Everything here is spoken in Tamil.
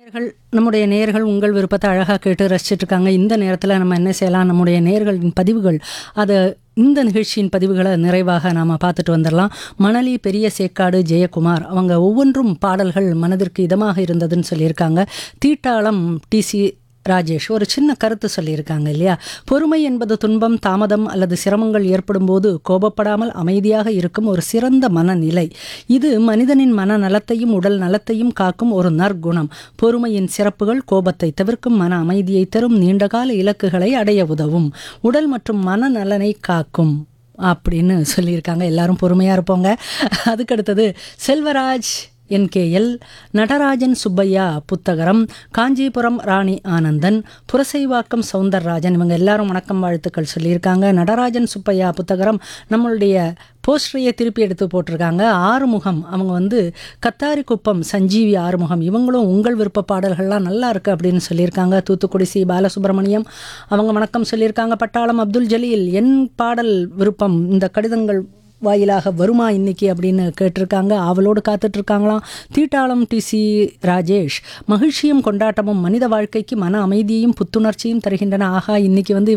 நேயர்கள் நம்முடைய நேயர்கள் உங்கள் விருப்பத்தை அழகாக கேட்டு ரசிச்சிட்டு இருக்காங்க இந்த நேரத்தில் நம்ம என்ன செய்யலாம் நம்முடைய நேயர்களின் பதிவுகள் அதை இந்த நிகழ்ச்சியின் பதிவுகளை நிறைவாக நாம் பார்த்துட்டு வந்துடலாம் மணலி பெரிய சேக்காடு ஜெயக்குமார் அவங்க ஒவ்வொன்றும் பாடல்கள் மனதிற்கு இதமாக இருந்ததுன்னு சொல்லியிருக்காங்க தீட்டாளம் டிசி ராஜேஷ் ஒரு சின்ன கருத்து சொல்லியிருக்காங்க இல்லையா பொறுமை என்பது துன்பம் தாமதம் அல்லது சிரமங்கள் ஏற்படும் போது கோபப்படாமல் அமைதியாக இருக்கும் ஒரு சிறந்த மனநிலை இது மனிதனின் மனநலத்தையும் உடல் நலத்தையும் காக்கும் ஒரு நற்குணம் பொறுமையின் சிறப்புகள் கோபத்தை தவிர்க்கும் மன அமைதியை தரும் நீண்டகால இலக்குகளை அடைய உதவும் உடல் மற்றும் மனநலனை காக்கும் அப்படின்னு சொல்லியிருக்காங்க எல்லாரும் பொறுமையாக இருப்போங்க அதுக்கடுத்தது செல்வராஜ் என்கேஎல் நடராஜன் சுப்பையா புத்தகரம் காஞ்சிபுரம் ராணி ஆனந்தன் புரசைவாக்கம் சவுந்தரராஜன் இவங்க எல்லாரும் வணக்கம் வாழ்த்துக்கள் சொல்லியிருக்காங்க நடராஜன் சுப்பையா புத்தகரம் நம்மளுடைய போஸ்டரையே திருப்பி எடுத்து போட்டிருக்காங்க ஆறுமுகம் அவங்க வந்து கத்தாரி குப்பம் சஞ்சீவி ஆறுமுகம் இவங்களும் உங்கள் விருப்ப பாடல்கள்லாம் நல்லா இருக்கு அப்படின்னு சொல்லியிருக்காங்க தூத்துக்குடி சி பாலசுப்ரமணியம் அவங்க வணக்கம் சொல்லியிருக்காங்க பட்டாளம் அப்துல் ஜலீல் என் பாடல் விருப்பம் இந்த கடிதங்கள் வாயிலாக வருமா இன்னைக்கு அப்படின்னு கேட்டிருக்காங்க அவளோடு காத்துட்டு இருக்காங்களாம் தீட்டாளம் டிசி ராஜேஷ் மகிழ்ச்சியும் கொண்டாட்டமும் மனித வாழ்க்கைக்கு மன அமைதியையும் புத்துணர்ச்சியும் தருகின்றன ஆகா இன்னைக்கு வந்து